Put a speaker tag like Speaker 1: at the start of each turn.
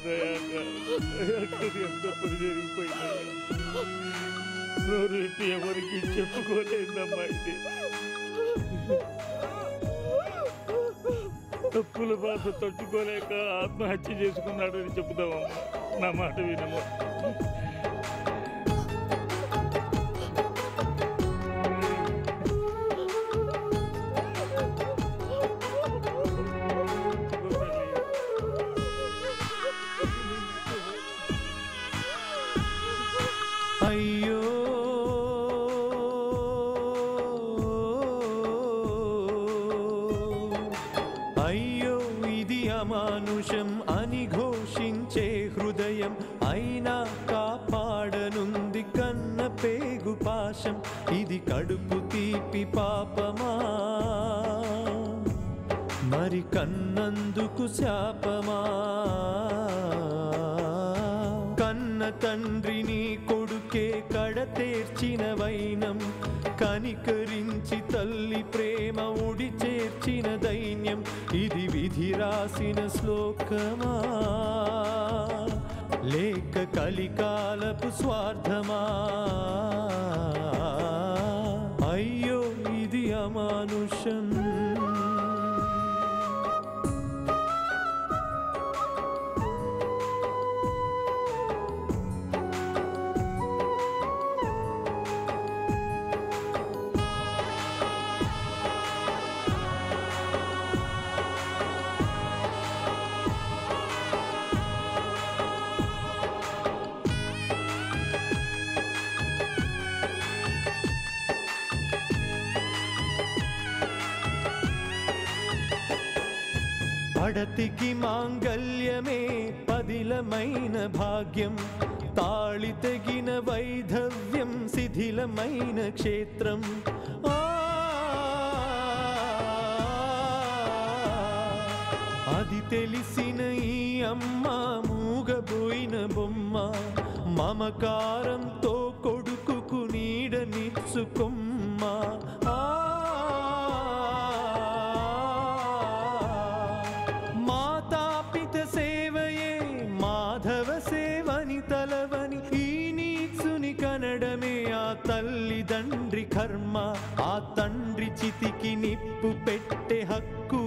Speaker 1: దయాకర్ ఎంత పని జరిగిపోయిందయ్యా నోరు విప్పి ఎవరికి చెప్పుకోలేదమ్మా ఇది తప్పుల బాధ తట్టుకోలేక ఆత్మహత్య చేసుకున్నాడని చెబుదామమ్మా నా మాట వినమ్మా
Speaker 2: అయ్యో అయ్యో ఇది అమానుషం అని ఘోషించే హృదయం అయినా కాపాడనుంది కన్న పేగు పాశం ఇది కడుపు తీపి పాపమా మరి కన్నందుకు శాపమా కన్న తండ్రిని కొడుకే కడతేర్చిన వైనం కనికరించి తల్లి ప్రేమ ఉడి చేర్చిన దైన్యం ఇది విధి రాసిన శ్లోకమా లేక కలికాలపు స్వార్థమా అయ్యో ఇది అమానుషం పడతికి మాంగల్యమే పదిలమైన భాగ్యం తాళి తెగిన వైధవ్యం శిథిలమైన క్షేత్రం ఆ, అది తెలిసిన ఈ అమ్మ మూగబోయిన బొమ్మ మమకారంతో కొడుకుకు నీడనిచ్చుకొమ్మ ఆ మాతాపిత సేవయే మాధవ సేవని తలవని ఈ నీచుని కనడమే ఆ తల్లిదండ్రి కర్మ ఆ తండ్రి చితికి నిప్పు పెట్టే హక్కు